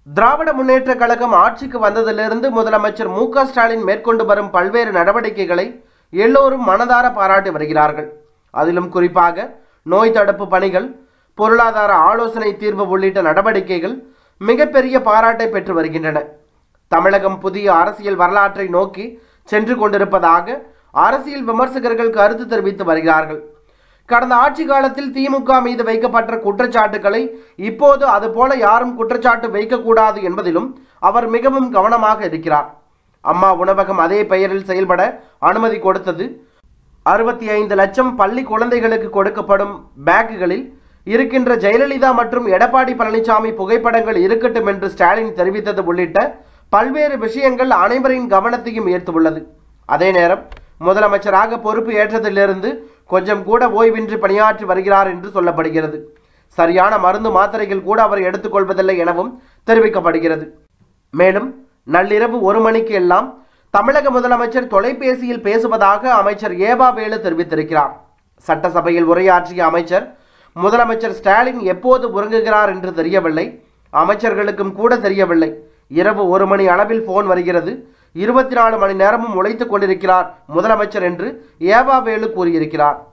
திராவிட முன்னேற்றக் கழகம் ஆட்சிக்கு வந்ததிலிருந்து முதலமைச்சர் மு க ஸ்டாலின் மேற்கொண்டு வரும் பல்வேறு நடவடிக்கைகளை எல்லோரும் மனதார பாராட்டி வருகிறார்கள் அதிலும் குறிப்பாக நோய் தடுப்பு பணிகள் பொருளாதார ஆலோசனை தீர்வு உள்ளிட்ட நடவடிக்கைகள் மிகப்பெரிய பாராட்டை பெற்று வருகின்றன தமிழகம் புதிய அரசியல் வரலாற்றை நோக்கி சென்று கொண்டிருப்பதாக அரசியல் விமர்சகர்கள் கருத்து தெரிவித்து வருகிறார்கள் கடந்த ஆட்சி காலத்தில் திமுக மீது வைக்கப்பட்ட குற்றச்சாட்டுகளை இப்போது அதுபோல யாரும் குற்றச்சாட்டு வைக்கக்கூடாது என்பதிலும் அவர் மிகவும் கவனமாக இருக்கிறார் அம்மா உணவகம் அதே பெயரில் செயல்பட அனுமதி கொடுத்தது அறுபத்தி ஐந்து லட்சம் பள்ளி குழந்தைகளுக்கு கொடுக்கப்படும் பேக்குகளில் இருக்கின்ற ஜெயலலிதா மற்றும் எடப்பாடி பழனிசாமி புகைப்படங்கள் இருக்கட்டும் என்று ஸ்டாலின் தெரிவித்தது உள்ளிட்ட பல்வேறு விஷயங்கள் அனைவரின் கவனத்தையும் ஈர்த்துள்ளது அதே நேரம் முதலமைச்சராக பொறுப்பு ஏற்றதிலிருந்து கொஞ்சம் கூட ஓய்வின்றி பணியாற்றி வருகிறார் என்று சொல்லப்படுகிறது சரியான மருந்து மாத்திரைகள் கூட அவர் எடுத்துக்கொள்வதில்லை எனவும் தெரிவிக்கப்படுகிறது மேலும் நள்ளிரவு ஒரு மணிக்கு எல்லாம் தமிழக முதலமைச்சர் தொலைபேசியில் பேசுவதாக அமைச்சர் ஏபா வேலு தெரிவித்திருக்கிறார் சட்டசபையில் உரையாற்றிய அமைச்சர் முதலமைச்சர் ஸ்டாலின் எப்போது உறங்குகிறார் என்று தெரியவில்லை அமைச்சர்களுக்கும் கூட தெரியவில்லை இரவு ஒரு மணி அளவில் போன் வருகிறது இருபத்தி நாலு மணி நேரமும் உழைத்துக் கொண்டிருக்கிறார் முதலமைச்சர் என்று ஏபா வேலு கூறியிருக்கிறார்